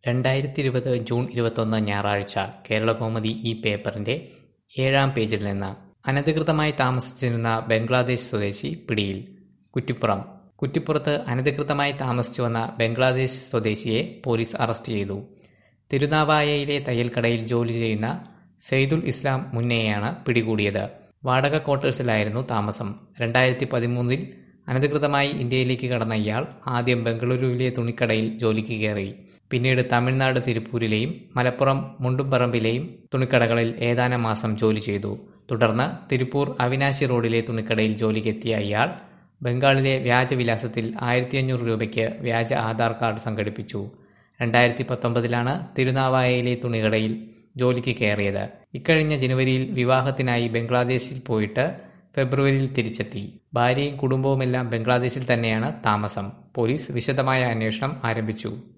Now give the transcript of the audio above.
രണ്ടായിരത്തി ഇരുപത് ജൂൺ ഇരുപത്തൊന്ന് ഞായറാഴ്ച കേരളകൗമുദി ഈ പേപ്പറിന്റെ ഏഴാം പേജിൽ നിന്ന് അനധികൃതമായി താമസിച്ചിരുന്ന ബംഗ്ലാദേശ് സ്വദേശി പിടിയിൽ കുറ്റിപ്പുറം കുറ്റിപ്പുറത്ത് അനധികൃതമായി താമസിച്ചു വന്ന ബംഗ്ലാദേശ് സ്വദേശിയെ പോലീസ് അറസ്റ്റ് ചെയ്തു തിരുനാവായയിലെ തയ്യൽക്കടയിൽ ജോലി ചെയ്യുന്ന സെയ്ദുൽ ഇസ്ലാം മുന്നയെയാണ് പിടികൂടിയത് വാടക ക്വാർട്ടേഴ്സിലായിരുന്നു താമസം രണ്ടായിരത്തി പതിമൂന്നിൽ അനധികൃതമായി ഇന്ത്യയിലേക്ക് കടന്ന ഇയാൾ ആദ്യം ബംഗളൂരുവിലെ തുണിക്കടയിൽ ജോലിക്ക് കയറി പിന്നീട് തമിഴ്നാട് തിരുപ്പൂരിലെയും മലപ്പുറം മുണ്ടുംപറമ്പിലെയും തുണിക്കടകളിൽ ഏതാനും മാസം ജോലി ചെയ്തു തുടർന്ന് തിരുപ്പൂർ അവിനാശി റോഡിലെ തുണിക്കടയിൽ ജോലിക്കെത്തിയ ഇയാൾ ബംഗാളിലെ വ്യാജവിലാസത്തിൽ ആയിരത്തി അഞ്ഞൂറ് രൂപയ്ക്ക് വ്യാജ ആധാർ കാർഡ് സംഘടിപ്പിച്ചു രണ്ടായിരത്തി പത്തൊമ്പതിലാണ് തിരുനാവായയിലെ തുണികടയിൽ ജോലിക്ക് കയറിയത് ഇക്കഴിഞ്ഞ ജനുവരിയിൽ വിവാഹത്തിനായി ബംഗ്ലാദേശിൽ പോയിട്ട് ഫെബ്രുവരിയിൽ തിരിച്ചെത്തി ഭാര്യയും കുടുംബവുമെല്ലാം ബംഗ്ലാദേശിൽ തന്നെയാണ് താമസം പോലീസ് വിശദമായ അന്വേഷണം ആരംഭിച്ചു